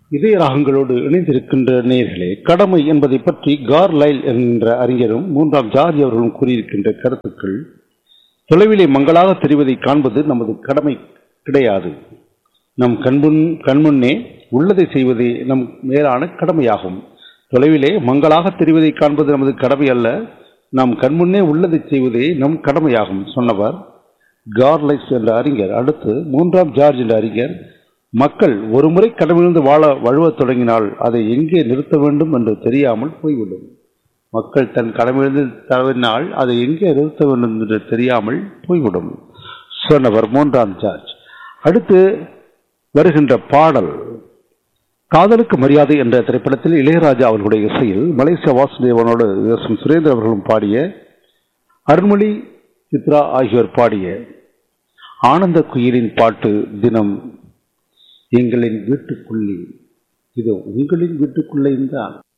இதய ராகங்களோடு இணைந்திருக்கின்ற நேயர்களே கடமை என்பதை பற்றி கார்லைல் என்ற அறிஞரும் மூன்றாம் ஜார்ஜ் அவர்களும் கூறியிருக்கின்ற கருத்துக்கள் தொலைவிலே மங்களாக தெரிவதை காண்பது நமது கடமை கிடையாது நம் கண்முன் கண்முன்னே உள்ளதை செய்வதே நம் மேலான கடமையாகும் தொலைவிலே மங்களாக தெரிவதை காண்பது நமது கடமை அல்ல நாம் கண்முன்னே உள்ளதை செய்வதே நம் கடமையாகும் சொன்னவர் கார்லைஸ் என்ற அறிஞர் அடுத்து மூன்றாம் ஜார்ஜ் என்ற அறிஞர் மக்கள் ஒருமுறை கடமையிலிருந்து வாழ வழுவத் தொடங்கினால் அதை எங்கே நிறுத்த வேண்டும் என்று தெரியாமல் போய்விடும் மக்கள் தன் கடமையிலிருந்து தவறினால் அதை எங்கே நிறுத்த வேண்டும் என்று தெரியாமல் போய்விடும் சொன்னவர் மூன்றாம் ஜார்ஜ் அடுத்து வருகின்ற பாடல் காதலுக்கு மரியாதை என்ற திரைப்படத்தில் இளையராஜா அவர்களுடைய இசையில் மலேசியா வாசுதேவனோடு எஸ் எம் சுரேந்தர் அவர்களும் பாடிய அருண்மொழி சித்ரா ஆகியோர் பாடிய ஆனந்த குயிலின் பாட்டு தினம் எங்களின் வீட்டுக்குள்ளே இது உங்களின் வீட்டுக்குள்ளே தான்